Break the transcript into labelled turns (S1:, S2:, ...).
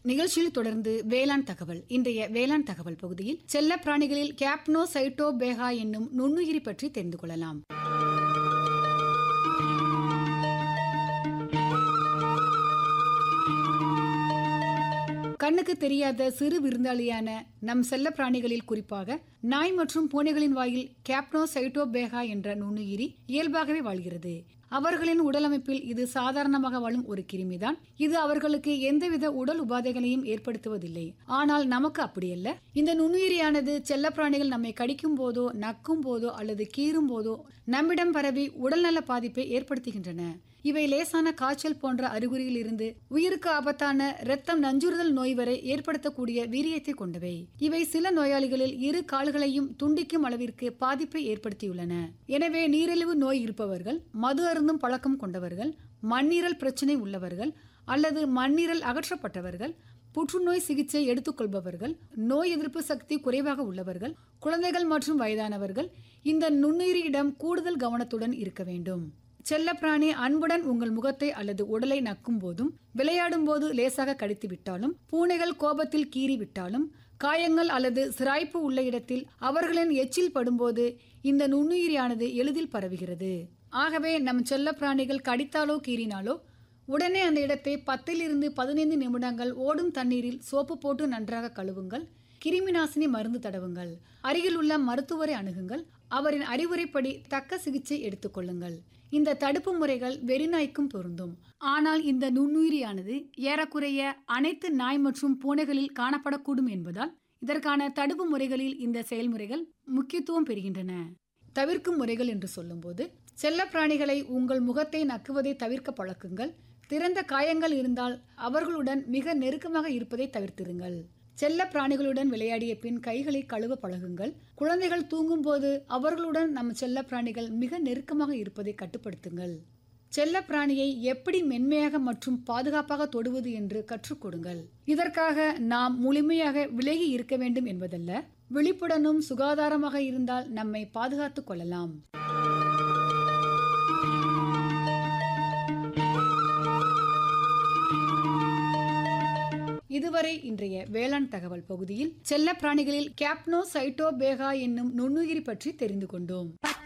S1: நிகழ்ச்சியில் தொடர்ந்து வேளாண் தகவல் இன்றைய வேளாண் தகவல் பகுதியில் செல்ல பிராணிகளில் கேப்னோ சைட்டோபேகா என்னும் நுண்ணுயிரி பற்றி தெரிந்து கொள்ளலாம் கண்ணுக்கு தெரியாத சிறு விருந்தாளியான நம் செல்ல பிராணிகளில் குறிப்பாக நாய் மற்றும் பூனைகளின் வாயில் கேப்னோ சைட்டோபேகா என்ற நுண்ணுயிரி இயல்பாகவே வாழ்கிறது அவர்களின் உடலமைப்பில் இது சாதாரணமாக வாழும் ஒரு கிருமிதான் இது அவர்களுக்கு எந்தவித உடல் உபாதைகளையும் ஏற்படுத்துவதில்லை ஆனால் நமக்கு அப்படியல்ல இந்த நுண்ணுயிரியானது செல்லப்பிராணிகள் நம்மை கடிக்கும் போதோ நக்கும் போதோ அல்லது கீறும் போதோ நம்மிடம் பரவி உடல்நல பாதிப்பை ஏற்படுத்துகின்றன இவை லேசான காய்ச்சல் போன்ற அறிகுறியில் இருந்து உயிருக்கு ஆபத்தான இரத்தம் நஞ்சுறுதல் நோய் வரை ஏற்படுத்தக்கூடிய வீரியத்தை கொண்டவை இவை சில நோயாளிகளில் இரு கால்களையும் துண்டிக்கும் அளவிற்கு பாதிப்பை ஏற்படுத்தியுள்ளன எனவே நீரிழிவு நோய் இருப்பவர்கள் மது அருந்தும் பழக்கம் கொண்டவர்கள் மண்ணீரல் பிரச்சனை உள்ளவர்கள் அல்லது மண்ணீரல் அகற்றப்பட்டவர்கள் புற்றுநோய் சிகிச்சை எடுத்துக்கொள்பவர்கள் நோய் எதிர்ப்பு சக்தி குறைவாக உள்ளவர்கள் குழந்தைகள் மற்றும் வயதானவர்கள் இந்த நுண்ணுயிரியிடம் கூடுதல் கவனத்துடன் இருக்க வேண்டும் செல்லப்பிராணி அன்புடன் உங்கள் முகத்தை அல்லது உடலை நக்கும் போதும் விளையாடும் போது லேசாக கடித்து விட்டாலும் பூனைகள் கோபத்தில் கீறி விட்டாலும் காயங்கள் அல்லது சிராய்ப்பு உள்ள இடத்தில் அவர்களின் எச்சில் படும்போது இந்த நுண்ணுயிரியானது எளிதில் பரவுகிறது ஆகவே நம் செல்லப்பிராணிகள் கடித்தாலோ கீறினாலோ உடனே அந்த இடத்தை பத்திலிருந்து பதினைந்து நிமிடங்கள் ஓடும் தண்ணீரில் சோப்பு போட்டு நன்றாக கழுவுங்கள் கிருமி நாசினி மருந்து தடவுங்கள் அருகில் உள்ள மருத்துவரை அணுகுங்கள் அவரின் அறிவுரைப்படி தக்க சிகிச்சை எடுத்துக்கொள்ளுங்கள் இந்த தடுப்பு முறைகள் வெறிநாய்க்கும் பொருந்தும் ஆனால் இந்த நுண்ணுயிரியானது ஏறக்குறைய அனைத்து நாய் மற்றும் பூனைகளில் காணப்படக்கூடும் என்பதால் இதற்கான தடுப்பு முறைகளில் இந்த செயல்முறைகள் முக்கியத்துவம் பெறுகின்றன தவிர்க்கும் முறைகள் என்று சொல்லும்போது செல்ல பிராணிகளை உங்கள் முகத்தை நக்குவதை தவிர்க்க பழக்குங்கள் திறந்த காயங்கள் இருந்தால் அவர்களுடன் மிக நெருக்கமாக இருப்பதை தவிர்த்திருங்கள் செல்ல பிராணிகளுடன் விளையாடிய பின் கைகளை கழுவ பழகுங்கள் குழந்தைகள் தூங்கும்போது அவர்களுடன் நம் செல்ல பிராணிகள் மிக நெருக்கமாக இருப்பதை கட்டுப்படுத்துங்கள் செல்ல பிராணியை எப்படி மென்மையாக மற்றும் பாதுகாப்பாக தொடுவது என்று கற்றுக் கொடுங்கள் இதற்காக நாம் முழுமையாக விலகி இருக்க வேண்டும் என்பதல்ல விழிப்புடனும் சுகாதாரமாக இருந்தால் நம்மை பாதுகாத்துக் கொள்ளலாம் இதுவரை இன்றைய வேளாண் தகவல் பகுதியில் செல்ல பிராணிகளில் கேப்னோ சைட்டோபேகா என்னும் நுண்ணுயிரி பற்றி தெரிந்து கொண்டோம்